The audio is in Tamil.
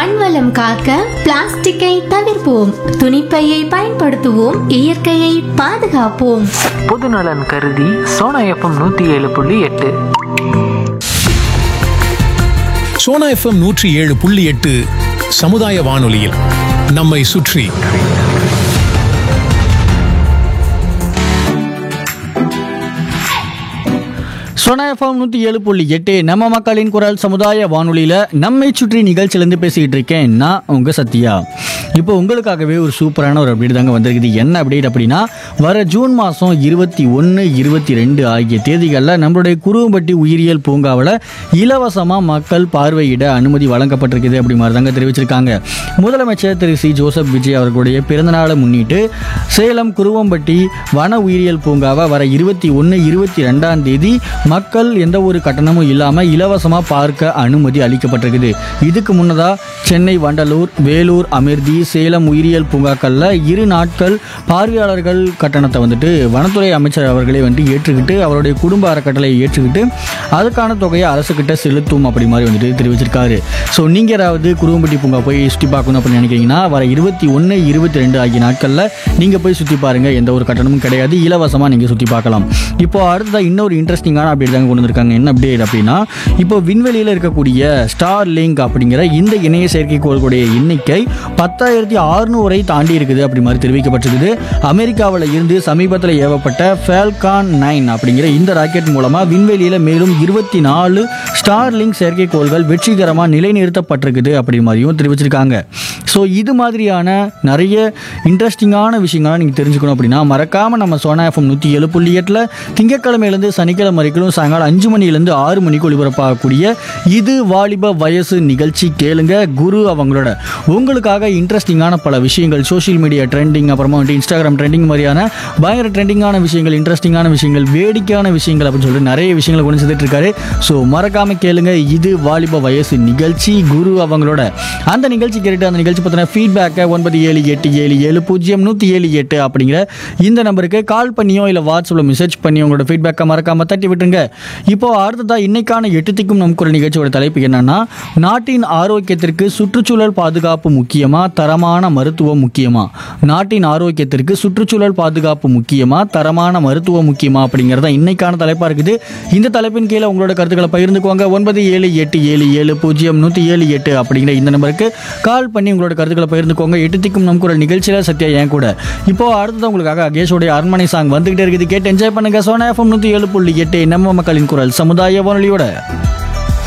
மண்வளம் காக்க பிளாஸ்டிக்கை தவிர்ப்போம் துணிப்பையை பயன்படுத்துவோம் இயற்கையை பாதுகாப்போம் பொதுநலன் கருதி சோனா எஃப்எம் நூற்றி ஏழு புள்ளி எட்டு சோனா எஃப்எம் நூற்றி ஏழு புள்ளி எட்டு சமுதாய வானொலியில் நம்மை சுற்றி சோனா எஃப்எம் நூற்றி ஏழு புள்ளி எட்டு நம்ம மக்களின் குரல் சமுதாய வானொலியில் நம்மை சுற்றி நிகழ்ச்சியிலேருந்து பேசிக்கிட்டு இருக்கேன் நான் உங்கள் சத்யா இப்போ உங்களுக்காகவே ஒரு சூப்பரான ஒரு அப்டேட் தாங்க வந்திருக்குது என்ன அப்டேட் அப்படின்னா வர ஜூன் மாதம் இருபத்தி ஒன்று இருபத்தி ரெண்டு ஆகிய தேதிகளில் நம்மளுடைய குருவம்பட்டி உயிரியல் பூங்காவில் இலவசமாக மக்கள் பார்வையிட அனுமதி வழங்கப்பட்டிருக்குது அப்படி மாதிரி தாங்க தெரிவிச்சிருக்காங்க முதலமைச்சர் திரு சி ஜோசப் விஜய் அவர்களுடைய பிறந்தநாளை முன்னிட்டு சேலம் குருவம்பட்டி வன உயிரியல் பூங்காவை வர இருபத்தி ஒன்று இருபத்தி ரெண்டாம் தேதி மக்கள் எந்த ஒரு கட்டணமும் இல்லாமல் இலவசமாக பார்க்க அனுமதி அளிக்கப்பட்டிருக்குது இதுக்கு முன்னதாக சென்னை வண்டலூர் வேலூர் அமிர்தி சேலம் உயிரியல் பூங்காக்களில் இரு நாட்கள் பார்வையாளர்கள் கட்டணத்தை வந்துட்டு வனத்துறை அமைச்சர் அவர்களே வந்துட்டு ஏற்றுக்கிட்டு அவருடைய குடும்ப அறக்கட்டளையை ஏற்றுக்கிட்டு அதுக்கான தொகையை அரசுக்கிட்ட செலுத்தும் அப்படி மாதிரி வந்துட்டு தெரிவிச்சிருக்காரு ஸோ நீங்கள் யாராவது குருவம்பட்டி பூங்கா போய் சுற்றி பார்க்கணும் அப்படின்னு நினைக்கிறீங்கன்னா வர இருபத்தி ஒன்று இருபத்தி ரெண்டு ஆகிய நாட்களில் நீங்கள் போய் சுற்றி பாருங்கள் எந்த ஒரு கட்டணமும் கிடையாது இலவசமாக நீங்கள் சுற்றி பார்க்கலாம் இப்போ அடுத்ததாக இன்னொரு இன்ட்ரெஸ்டிங்கான அப்டேட் தாங்க கொண்டு வந்திருக்காங்க என்ன அப்டேட் அப்படின்னா இப்போ விண்வெளியில் இருக்கக்கூடிய ஸ்டார் லிங்க் அப்படிங்கிற இந்த இணைய செயற்கைக்கோள்களுடைய எண்ணிக்கை பத்தாயிரத்தி அறுநூறை தாண்டி இருக்குது அப்படி மாதிரி தெரிவிக்கப்பட்டிருக்குது அமெரிக்காவில் இருந்து சமீபத்தில் ஏவப்பட்ட ஃபேல்கான் நைன் அப்படிங்கிற இந்த ராக்கெட் மூலமாக விண்வெளியில் மேலும் இருபத்தி நாலு ஸ்டார் லிங்க் செயற்கைக்கோள்கள் வெற்றிகரமாக நிலைநிறுத்தப்பட்டிருக்குது அப்படி மாதிரியும் தெரிவிச்சிருக்காங்க ஸோ இது மாதிரியான நிறைய இன்ட்ரெஸ்டிங்கான விஷயங்கள்லாம் நீங்கள் தெரிஞ்சுக்கணும் அப்படின்னா மறக்காமல் நம்ம சோனா எஃப்எம் நூற்றி ஏழு புள்ளி எட்டில் திங்கக்கிழமையிலேருந்து சனிக்கிழமை வரைக்கும் சாயங்காலம் அஞ்சு மணிலேருந்து ஆறு மணிக்கு ஒளிபரப்பாகக்கூடிய இது வாலிப வயசு நிகழ்ச்சி கேளுங்க குரு அவங்களோட உங்களுக்காக இன்ட்ரெஸ்டிங்கான பல விஷயங்கள் சோஷியல் மீடியா ட்ரெண்டிங் அப்புறமா வந்துட்டு இன்ஸ்டாகிராம் ட்ரெண்டிங் மாதிரியான பயங்கர ட்ரெண்டிங்கான விஷயங்கள் இன்ட்ரெஸ்டிங்கான விஷயங்கள் வேடிக்கையான விஷயங்கள் அப்படின்னு சொல்லிட்டு நிறைய விஷயங்களை கொண்டு சேர்த்துட்டு இருக்காரு ஸோ மறக்காம கேளுங்க இது வாலிப வயசு நிகழ்ச்சி குரு அவங்களோட அந்த நிகழ்ச்சி கேட்டுட்டு அந்த நிகழ்ச்சி பற்றின ஃபீட்பேக்கை ஒன்பது ஏழு எட்டு ஏழு ஏழு பூஜ்ஜியம் நூற்றி ஏழு எட்டு அப்படிங்கிற இந்த நம்பருக்கு கால் பண்ணியோ இல்லை வாட்ஸ்அப்பில் மெசேஜ் பண்ணி உங்களோட ஃபீட்பேக்கை மறக்காம தட்டி விட்டுருங்க இப்போ அடுத்ததா இன்னைக்கான எட்டுத்திக்கும் நமக்கு ஒரு நிகழ்ச்சியோட தலைப்பு என்னன்னா நாட்டின் ஆரோக்கியத்திற்கு சுற்றுச்சூழல் பாதுகாப்பு முக்கியமா தரமான மருத்துவம் முக்கியமா நாட்டின் ஆரோக்கியத்திற்கு சுற்றுச்சூழல் பாதுகாப்பு முக்கியமா தரமான மருத்துவம் முக்கியமா அப்படிங்கிறத இன்னைக்கான தலைப்பா இருக்குது இந்த தலைப்பின் கீழே உங்களோட கருத்துக்களை பகிர்ந்துக்குவாங்க ஒன்பது ஏழு எட்டு ஏழு ஏழு பூஜ்ஜியம் நூற்றி ஏழு எட்டு அப்படிங்கிற இந்த நம்பருக்கு கால் பண்ணி உங்களோட கருத்துக்களை பகிர்ந்துக்கோங்க எட்டுத்திக்கும் நமக்கு ஒரு நிகழ்ச்சியில் சத்யா என் கூட இப்போ அடுத்தது உங்களுக்காக அகேஷோடைய அரண்மனை சாங் வந்துகிட்டே இருக்குது கேட்டு என்ஜாய் பண்ணுங்க சோனா எஃப்எம் நூற்றி ஏழு புள்ளி எட்டு நம்ம மக்களின் குரல் சமுதாய வானொலியோட